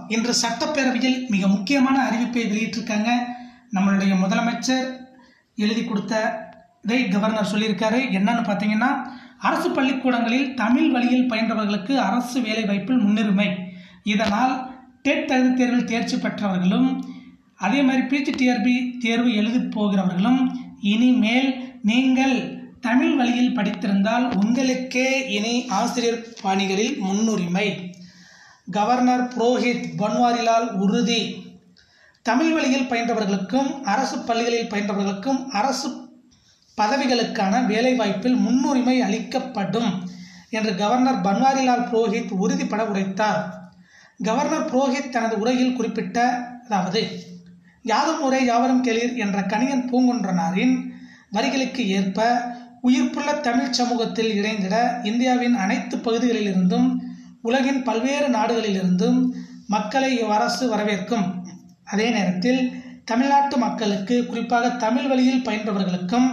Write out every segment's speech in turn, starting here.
இன்று சட்டப்பேரவையில் மிக முக்கியமான அறிவிப்பை வெளியிட்டிருக்காங்க நம்மளுடைய முதலமைச்சர் எழுதி கொடுத்த இதை கவர்னர் சொல்லியிருக்காரு என்னன்னு பார்த்தீங்கன்னா அரசு பள்ளிக்கூடங்களில் தமிழ் வழியில் பயின்றவர்களுக்கு அரசு வேலைவாய்ப்பில் முன்னுரிமை இதனால் டெட் தகுதி தேர்வில் தேர்ச்சி பெற்றவர்களும் அதே மாதிரி பிஜிடிஆர்பி தேர்வு எழுதி போகிறவர்களும் இனிமேல் நீங்கள் தமிழ் வழியில் படித்திருந்தால் உங்களுக்கே இனி ஆசிரியர் பணிகளில் முன்னுரிமை கவர்னர் புரோஹித் பன்வாரிலால் உறுதி தமிழ் வழியில் பயின்றவர்களுக்கும் அரசு பள்ளிகளில் பயின்றவர்களுக்கும் அரசு பதவிகளுக்கான வேலைவாய்ப்பில் முன்னுரிமை அளிக்கப்படும் என்று கவர்னர் பன்வாரிலால் புரோஹித் உறுதிபட உரைத்தார் கவர்னர் புரோஹித் தனது உரையில் குறிப்பிட்ட அதாவது யாதும் ஊரே யாவரும் கேளீர் என்ற கணியன் பூங்குன்றனாரின் வரிகளுக்கு ஏற்ப உயிர்ப்புள்ள தமிழ் சமூகத்தில் இணைந்திட இந்தியாவின் அனைத்து பகுதிகளிலிருந்தும் உலகின் பல்வேறு நாடுகளிலிருந்தும் மக்களை இவ்வரசு வரவேற்கும் அதே நேரத்தில் தமிழ்நாட்டு மக்களுக்கு குறிப்பாக தமிழ் வழியில் பயின்றவர்களுக்கும்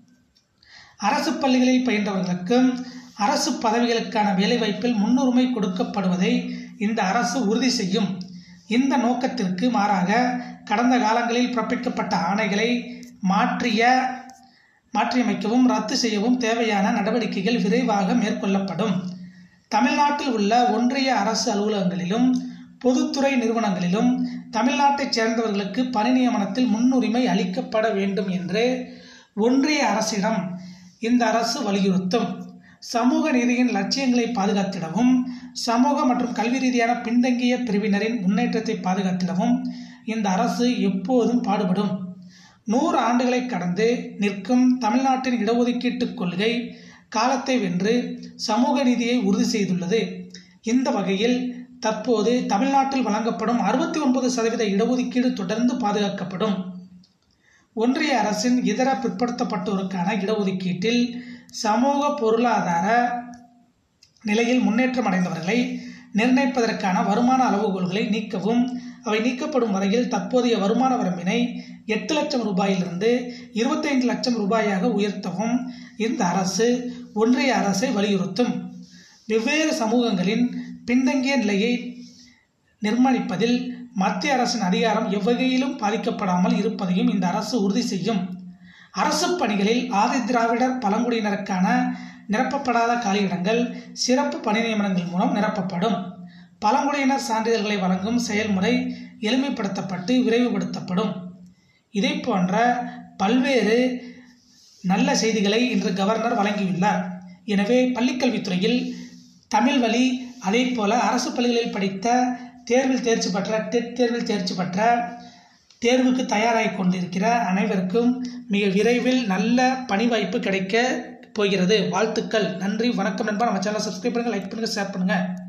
அரசு பள்ளிகளில் பயின்றவர்களுக்கும் அரசு பதவிகளுக்கான வேலைவாய்ப்பில் முன்னுரிமை கொடுக்கப்படுவதை இந்த அரசு உறுதி செய்யும் இந்த நோக்கத்திற்கு மாறாக கடந்த காலங்களில் பிறப்பிக்கப்பட்ட ஆணைகளை மாற்றிய மாற்றியமைக்கவும் ரத்து செய்யவும் தேவையான நடவடிக்கைகள் விரைவாக மேற்கொள்ளப்படும் தமிழ்நாட்டில் உள்ள ஒன்றிய அரசு அலுவலகங்களிலும் பொதுத்துறை நிறுவனங்களிலும் தமிழ்நாட்டைச் சேர்ந்தவர்களுக்கு பணி நியமனத்தில் முன்னுரிமை அளிக்கப்பட வேண்டும் என்று ஒன்றிய அரசிடம் இந்த அரசு வலியுறுத்தும் சமூக நீதியின் லட்சியங்களை பாதுகாத்திடவும் சமூக மற்றும் கல்வி ரீதியான பின்தங்கிய பிரிவினரின் முன்னேற்றத்தை பாதுகாத்திடவும் இந்த அரசு எப்போதும் பாடுபடும் நூறு ஆண்டுகளை கடந்து நிற்கும் தமிழ்நாட்டின் இடஒதுக்கீட்டு கொள்கை காலத்தை வென்று சமூக நீதியை உறுதி செய்துள்ளது இந்த வகையில் தற்போது தமிழ்நாட்டில் வழங்கப்படும் அறுபத்தி ஒன்பது சதவீத இடஒதுக்கீடு தொடர்ந்து பாதுகாக்கப்படும் ஒன்றிய அரசின் இதர பிற்படுத்தப்பட்டோருக்கான இடஒதுக்கீட்டில் சமூக பொருளாதார நிலையில் முன்னேற்றம் அடைந்தவர்களை நிர்ணயிப்பதற்கான வருமான அளவுகோல்களை நீக்கவும் அவை நீக்கப்படும் வரையில் தற்போதைய வருமான வரம்பினை எட்டு லட்சம் ரூபாயிலிருந்து இருபத்தைந்து லட்சம் ரூபாயாக உயர்த்தவும் இந்த அரசு ஒன்றிய அரசை வலியுறுத்தும் வெவ்வேறு சமூகங்களின் பின்தங்கிய நிலையை நிர்மாணிப்பதில் மத்திய அரசின் அதிகாரம் எவ்வகையிலும் பாதிக்கப்படாமல் இருப்பதையும் இந்த அரசு உறுதி செய்யும் அரசு பணிகளில் ஆதி திராவிடர் பழங்குடியினருக்கான நிரப்பப்படாத காலியிடங்கள் சிறப்பு பணி நியமனங்கள் மூலம் நிரப்பப்படும் பழங்குடியினர் சான்றிதழ்களை வழங்கும் செயல்முறை எளிமைப்படுத்தப்பட்டு விரைவுபடுத்தப்படும் இதை போன்ற பல்வேறு நல்ல செய்திகளை இன்று கவர்னர் வழங்கியுள்ளார் எனவே பள்ளிக்கல்வித்துறையில் தமிழ் வழி அதே போல அரசு பள்ளிகளில் படித்த தேர்வில் தேர்ச்சி பெற்ற டெட் தேர்வில் தேர்ச்சி பெற்ற தேர்வுக்கு தயாராகி கொண்டிருக்கிற அனைவருக்கும் மிக விரைவில் நல்ல பணி வாய்ப்பு கிடைக்க போகிறது வாழ்த்துக்கள் நன்றி வணக்கம் நண்பா நம்ம சேனலை சப்ஸ்கிரைப் பண்ணுங்கள் லைக் பண்ணுங்கள் ஷேர் பண்ணுங்கள்